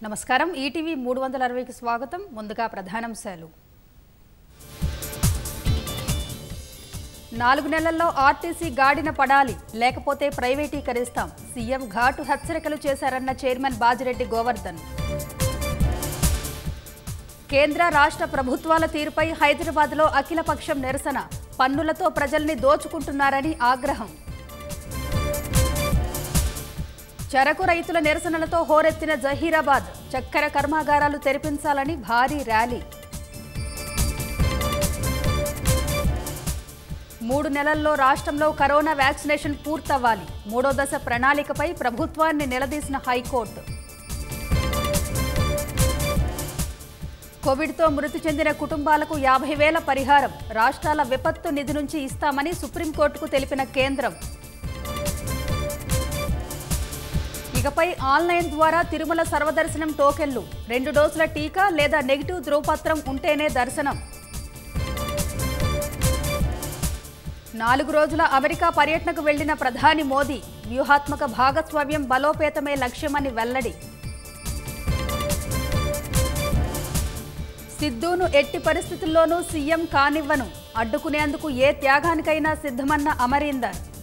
నమస్కారం ఈటీవీ మూడు వందల అరవైకి స్వాగతం ముందుగా ప్రధానాంశాలు నాలుగు నెలల్లో ఆర్టీసీ గాడిన పడాలి లేకపోతే ప్రైవేటీకరిస్తాం సీఎం ఘాటు హెచ్చరికలు చేశారన్న చైర్మన్ బాజిరెడ్డి గోవర్ధన్ కేంద్ర రాష్ట్ర ప్రభుత్వాల తీరుపై హైదరాబాద్లో అఖిలపక్షం నిరసన పన్నులతో ప్రజల్ని దోచుకుంటున్నారని ఆగ్రహం చెరకు రైతుల నిరసనలతో హోరెత్తిన జహీరాబాద్ చక్కెర కర్మాగారాలు తెరిపించాలని భారీ ర్యాలీ మూడు నెలల్లో రాష్ట్రంలో కరోనా వ్యాక్సినేషన్ పూర్తవ్వాలి మూడో దశ ప్రణాళికపై ప్రభుత్వాన్ని నిలదీసిన హైకోర్టు కోవిడ్తో మృతి చెందిన కుటుంబాలకు యాభై వేల పరిహారం రాష్ట్రాల విపత్తు నిధి నుంచి ఇస్తామని సుప్రీంకోర్టుకు తెలిపిన కేంద్రం ఇకపై ఆన్లైన్ ద్వారా తిరుమల సర్వదర్శనం టోకెన్లు రెండు డోసుల టీకా లేదా నెగిటివ్ ధ్రువపత్రం ఉంటేనే దర్శనం నాలుగు రోజుల అమెరికా పర్యటనకు వెళ్లిన ప్రధాని మోదీ వ్యూహాత్మక భాగస్వామ్యం బలోపేతమే లక్ష్యమని వెల్లడి సిద్ధును ఎట్టి పరిస్థితుల్లోనూ సీఎం కానివ్వను అడ్డుకునేందుకు ఏ త్యాగానికైనా సిద్ధమన్న అమరీందర్